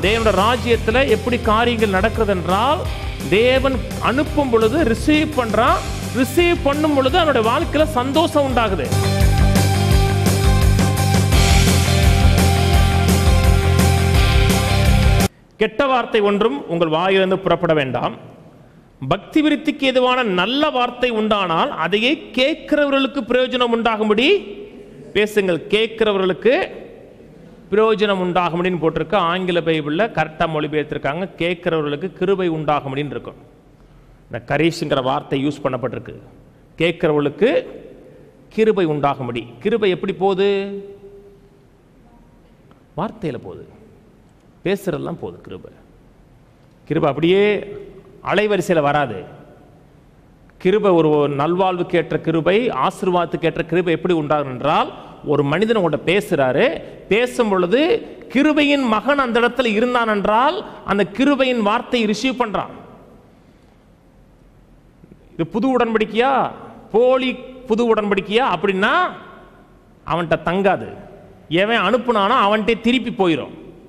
தேவனுடைய ராஜ்யத்துல எப்படி காரியங்கள் நடக்கிறது என்றால் தேவன் அனுப்பும் பொழுது ரிசீவ் பண்றான் ரிசீவ் பண்ணும் பொழுது அவனுடைய வாழ்க்கையில சந்தோஷம் உண்டாகுது கெட்ட வார்த்தை ஒன்றும் உங்கள் வாயிலிருந்து புறப்பட வேண்டாம் பக்தி விருத்திக்கு எதுவான நல்ல வார்த்தை உண்டானால் அதையே கேட்கிறவர்களுக்கு பிரயோஜனம் உண்டாகும்படி பேசுங்கள் கேட்கிறவர்களுக்கு பிரயோஜனம் உண்டாகும்படின்னு போட்டிருக்கு ஆங்கில பைபிளில் கரெக்டாக மொழிபெயர்த்திருக்காங்க கேட்கிறவர்களுக்கு கிருபை உண்டாகும்படின்னு இருக்கும் இந்த கரீஷுங்கிற வார்த்தை யூஸ் பண்ணப்பட்டிருக்கு கேட்கிறவர்களுக்கு கிருபை உண்டாகும்படி கிருபை எப்படி போகுது வார்த்தையில் போகுது பேசுறதெல்லாம் போகுது கிருபை கிருபை அப்படியே அலைவரிசையில் வராது கிருபை ஒரு நல்வாழ்வுக்கு ஏற்ற கிருபை ஆசீர்வாதத்துக்கு ஏற்ற கிருபை எப்படி உண்டாகும் என்றால் ஒரு மனிதன் உங்கள்கிட்ட பேசுறாரு பேசும் பொழுது கிருபையின் மகன் அந்த இடத்துல இருந்தான் என்றால் அந்த கிருபையின் வார்த்தையை ரிசீவ் பண்றான் இது புது உடன்படிக்கையா போலி புது உடன்படிக்கையா அப்படின்னா அவன்கிட்ட தங்காது எவன் அனுப்புனானோ அவன்கிட்ட திருப்பி போயிடும்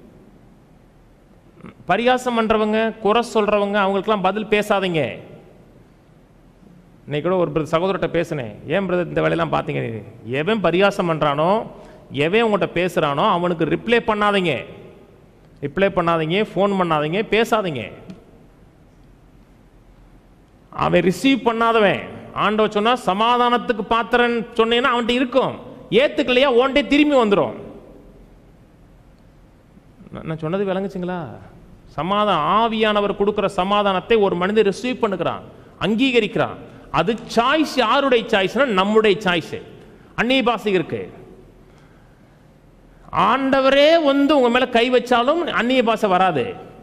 பரிகாசம் பண்றவங்க குறை சொல்றவங்க அவங்களுக்கெல்லாம் பதில் பேசாதீங்க இன்னைக்கு கூட ஒரு பிரதர் சகோதரர்கிட்ட பேசினேன் ஏன் பிரதர் இந்த வேலையெல்லாம் பார்த்தீங்க நீ? எவன் பரிகாசம் பண்ணுறானோ எவன் உங்கள்கிட்ட பேசுகிறானோ அவனுக்கு ரிப்ளை பண்ணாதீங்க ரிப்ளை பண்ணாதீங்க ஃபோன் பண்ணாதீங்க பேசாதீங்க அவன் ரிசீவ் பண்ணாதவன் ஆண்டவர் சொன்னா சமாதானத்துக்கு பாத்திரன் சொன்னீங்கன்னா அவன்கிட்ட இருக்கும் ஏத்துக்கலையா ஓன்டே திரும்பி வந்துடும் நான் நான் சொன்னது விளங்குச்சுங்களா சமாதானம் ஆவியானவர் கொடுக்கிற சமாதானத்தை ஒரு மனிதன் ரிசீவ் பண்ணுகிறான் அங்கீகரிக்கிறான் அது சாய்ஸ் யாருடைய சாய்ஸ்னா நம்முடைய சாய்ஸ் அந்நிய பாசை இருக்கு ஆண்டவரே வந்து உங்க மேல கை வச்சாலும் அந்நிய பாசை வராது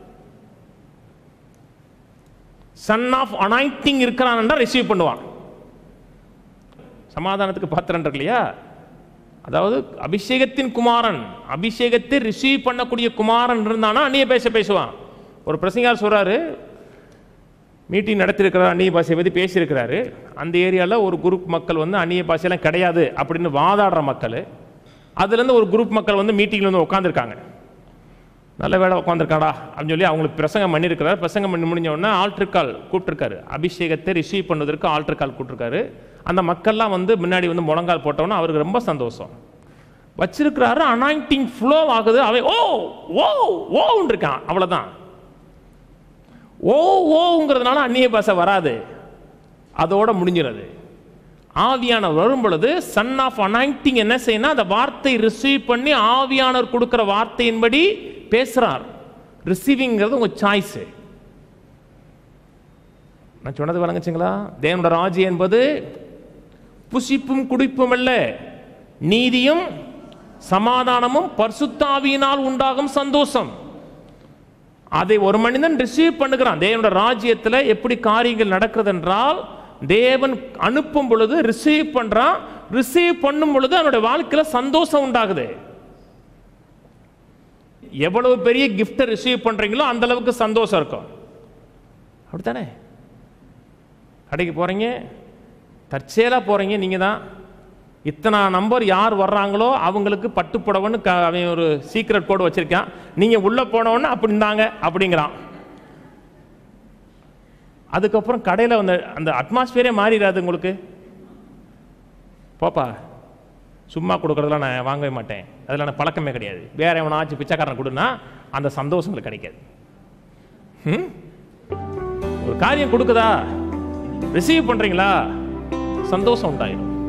சன் ஆஃப் அனாய்டிங் இருக்கிறான் என்றால் ரிசீவ் பண்ணுவான் சமாதானத்துக்கு பாத்திரன் இருக்கு இல்லையா அதாவது அபிஷேகத்தின் குமாரன் அபிஷேகத்தை ரிசீவ் பண்ணக்கூடிய குமாரன் இருந்தானா அந்நிய பேச பேசுவான் ஒரு பிரசங்கார் சொல்றாரு மீட்டிங் நடத்திருக்கிறார் அந்நிய பாஷையை பற்றி பேசியிருக்கிறாரு அந்த ஏரியாவில் ஒரு குரூப் மக்கள் வந்து அந்நிய பாஷையெல்லாம் கிடையாது அப்படின்னு வாதாடுற மக்கள் அதுலேருந்து ஒரு குரூப் மக்கள் வந்து மீட்டிங்கில் வந்து உட்காந்துருக்காங்க நல்ல வேலை உட்காந்துருக்காடா அப்படின்னு சொல்லி அவங்களுக்கு பிரசங்கம் பண்ணியிருக்கிறார் பிரசங்கம் பண்ணி முடிஞ்ச உடனே ஆல்ட்ருக்கால் கூப்பிட்டுருக்காரு அபிஷேகத்தை ரிசீவ் பண்ணுவதற்கு ஆல்ட்ருக்கால் கூப்பிட்டுருக்காரு அந்த மக்கள்லாம் வந்து முன்னாடி வந்து முழங்கால் போட்டோன்னா அவருக்கு ரொம்ப சந்தோஷம் வச்சிருக்கிறாரு அனாயிண்டிங் ஃப்ளோ ஆகுது அவன் ஓ ஓ ஓன்னு இருக்கான் அவ்வளோதான் ஓ ஓங்கிறதுனால அந்நிய பாஷை வராது அதோட முடிஞ்சிருது ஆவியானவர் வரும் பொழுது சன் ஆஃப் அனாயிண்டிங் என்ன செய்யணும் அந்த வார்த்தை ரிசீவ் பண்ணி ஆவியானவர் கொடுக்கிற வார்த்தையின்படி பேசுறார் ரிசீவிங்கிறது உங்க சாய்ஸ் நான் சொன்னது வழங்குச்சுங்களா தேவனோட ராஜ்யம் என்பது புசிப்பும் குடிப்பும் அல்ல நீதியும் சமாதானமும் பரிசுத்தாவியினால் உண்டாகும் சந்தோஷம் அதை ஒரு மனிதன் ரிசீவ் பண்ணுகிறான் தேவனோட ராஜ்யத்தில் எப்படி காரியங்கள் நடக்கிறது என்றால் தேவன் அனுப்பும் பொழுது ரிசீவ் பண்றான் ரிசீவ் பண்ணும் பொழுது அவனுடைய வாழ்க்கையில சந்தோஷம் உண்டாகுது எவ்வளவு பெரிய கிஃப்டை ரிசீவ் பண்றீங்களோ அந்த அளவுக்கு சந்தோஷம் இருக்கும் அப்படித்தானே கடைக்கு போறீங்க தற்செயலா போறீங்க நீங்க தான் இத்தனை நம்பர் யார் வர்றாங்களோ அவங்களுக்கு பட்டு புடவைன்னு க அவன் ஒரு சீக்ரெட் கோடு வச்சிருக்கான் நீங்க உள்ள போனவொன்னே அப்படி இருந்தாங்க அப்படிங்கிறான் அதுக்கப்புறம் கடையில் வந்து அந்த அட்மாஸ்பியரே மாறிடாது உங்களுக்கு போப்பா சும்மா கொடுக்குறதெல்லாம் நான் வாங்கவே மாட்டேன் அதில் நான் பழக்கமே கிடையாது வேற எவனாச்சும் பிச்சைக்காரன் கொடுன்னா அந்த சந்தோஷம் உங்களுக்கு கிடைக்காது ம்? ஒரு காரியம் கொடுக்குதா ரிசீவ் பண்றீங்களா சந்தோஷம் உண்டாயிடும்